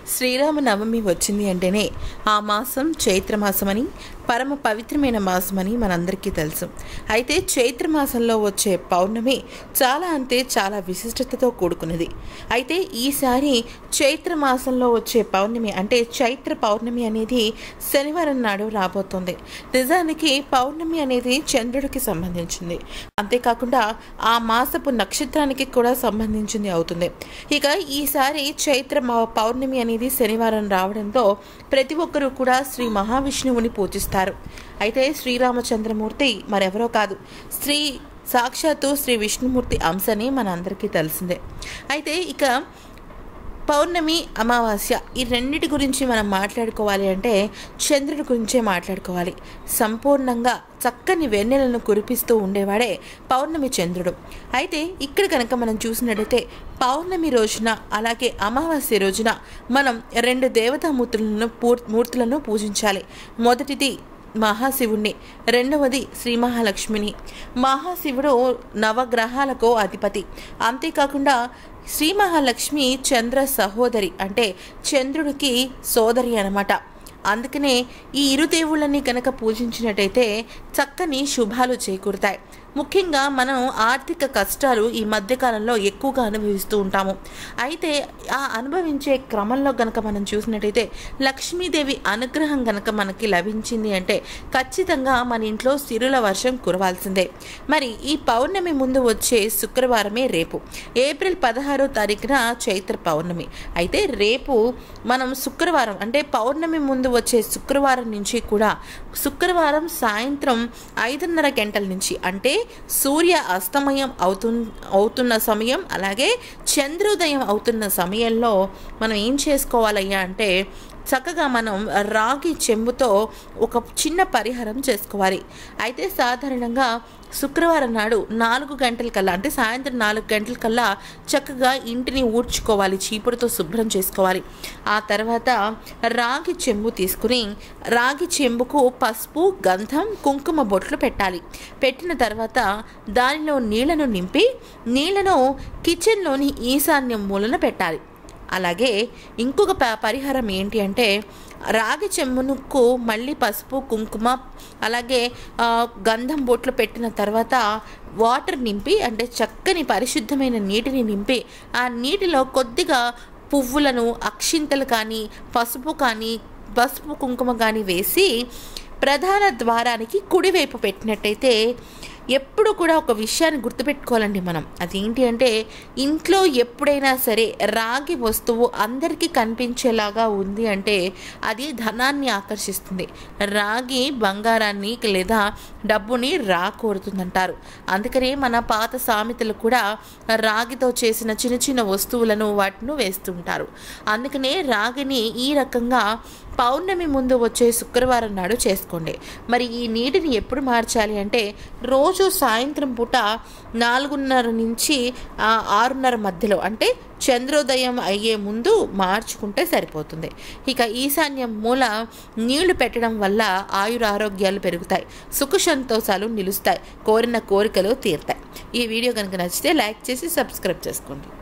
శ్రీరామనవమి వచ్చింది అంటేనే ఆ మాసం చైత్రమాసమని పరమ పవిత్రమైన మాసమని మనందరికీ తెలుసు అయితే చైత్రమాసంలో వచ్చే పౌర్ణమి చాలా అంటే చాలా విశిష్టతతో కూడుకున్నది అయితే ఈసారి చైత్ర మాసంలో వచ్చే పౌర్ణమి అంటే చైత్ర పౌర్ణమి అనేది శనివారం నాడు రాబోతుంది నిజానికి పౌర్ణమి అనేది చంద్రుడికి సంబంధించింది అంతేకాకుండా ఆ మాసపు నక్షత్రానికి కూడా సంబంధించింది అవుతుంది ఇక ఈసారి చైత్ర మా- పౌర్ణమి అనేది శనివారం రావడంతో ప్రతి ఒక్కరూ కూడా శ్రీ మహావిష్ణువుని పూజిస్తారు అయితే శ్రీరామచంద్రమూర్తి మరెవరో కాదు శ్రీ సాక్షాత్తు శ్రీ విష్ణుమూర్తి అంశని మనందరికీ తెలిసిందే అయితే ఇక పౌర్ణమి అమావాస్య ఈ రెండిటి గురించి మనం మాట్లాడుకోవాలి అంటే చంద్రుడి గురించే మాట్లాడుకోవాలి సంపూర్ణంగా చక్కని వెన్నెలను కురిపిస్తూ ఉండేవాడే పౌర్ణమి చంద్రుడు అయితే ఇక్కడ కనుక మనం చూసినట్టయితే పౌర్ణమి రోజున అలాగే అమావాస్య రోజున మనం రెండు దేవతామూర్తులను పూర్ మూర్తులను పూజించాలి మొదటిది మహాశివుణ్ణి రెండవది శ్రీ మహాలక్ష్మిని మహాశివుడు నవగ్రహాలకు అధిపతి అంతేకాకుండా శ్రీ మహాలక్ష్మి చంద్ర సహోదరి అంటే చంద్రుడికి సోదరి అన్నమాట అందుకనే ఈ ఇరు దేవుళ్ళని కనుక పూజించినట్టయితే చక్కని శుభాలు చేకూరుతాయి ముఖ్యంగా మనం ఆర్థిక కష్టాలు ఈ మధ్యకాలంలో ఎక్కువగా అనుభవిస్తూ ఉంటాము అయితే ఆ అనుభవించే క్రమంలో గనక మనం చూసినట్టయితే లక్ష్మీదేవి అనుగ్రహం గనక మనకి లభించింది అంటే ఖచ్చితంగా మన ఇంట్లో సిరుల వర్షం కురవాల్సిందే మరి ఈ పౌర్ణమి ముందు వచ్చే శుక్రవారమే రేపు ఏప్రిల్ పదహారో తారీఖున చైత్ర పౌర్ణమి అయితే రేపు మనం శుక్రవారం అంటే పౌర్ణమి ముందు వచ్చే శుక్రవారం నుంచి కూడా శుక్రవారం సాయంత్రం ఐదున్నర గంటల నుంచి అంటే సూర్య అస్తమయం అవుతు అవుతున్న సమయం అలాగే చంద్రోదయం అవుతున్న సమయంలో మనం ఏం చేసుకోవాలయ్యా అంటే చక్కగా మనం రాగి చెంబుతో ఒక చిన్న పరిహారం చేసుకోవాలి అయితే సాధారణంగా శుక్రవారం నాడు నాలుగు గంటల కల్లా అంటే సాయంత్రం నాలుగు గంటల కల్లా చక్కగా ఇంటిని ఊడ్చుకోవాలి చీపురుతో శుభ్రం చేసుకోవాలి ఆ తర్వాత రాగి చెంబు తీసుకుని రాగి చెంబుకు పసుపు గంధం కుంకుమ బొట్లు పెట్టాలి పెట్టిన తర్వాత దానిలో నీళ్లను నింపి నీళ్లను కిచెన్లోని ఈశాన్యం మూలన పెట్టాలి అలాగే ఇంకొక ప పరిహారం ఏంటి అంటే రాగి చెంబునుకు మళ్ళీ పసుపు కుంకుమ అలాగే ఆ, గంధం బొట్లు పెట్టిన తర్వాత వాటర్ నింపి అంటే చక్కని పరిశుద్ధమైన నీటిని నింపి ఆ నీటిలో కొద్దిగా పువ్వులను అక్షింతలు కానీ పసుపు కానీ పసుపు కుంకుమ కానీ వేసి ప్రధాన ద్వారానికి కుడివైపు పెట్టినట్టయితే ఎప్పుడు కూడా ఒక విషయాన్ని గుర్తుపెట్టుకోవాలండి మనం అదేంటి అంటే ఇంట్లో ఎప్పుడైనా సరే రాగి వస్తువు అందరికీ కనిపించేలాగా ఉంది అంటే అది ధనాన్ని ఆకర్షిస్తుంది రాగి బంగారాన్ని లేదా డబ్బుని రాకూరుతుందంటారు అందుకనే మన పాత సామెతలు కూడా రాగితో చేసిన చిన్న చిన్న వస్తువులను వాటిని వేస్తుంటారు అందుకనే రాగిని ఈ రకంగా పౌర్ణమి ముందు వచ్చే శుక్రవారం నాడు చేసుకోండి మరి ఈ నీటిని ఎప్పుడు మార్చాలి అంటే రోజు సాయంత్రం పూట నాలుగున్నర నుంచి ఆ, ఆరున్నర మధ్యలో అంటే చంద్రోదయం అయ్యే ముందు మార్చుకుంటే సరిపోతుంది ఇక ఈశాన్యం మూల నీళ్లు పెట్టడం వల్ల ఆయుర ఆరోగ్యాలు పెరుగుతాయి సుఖ సంతోషాలు నిలుస్తాయి కోరిన కోరికలు తీరుతాయి ఈ వీడియో కనుక నచ్చితే లైక్ చేసి సబ్స్క్రైబ్ చేసుకోండి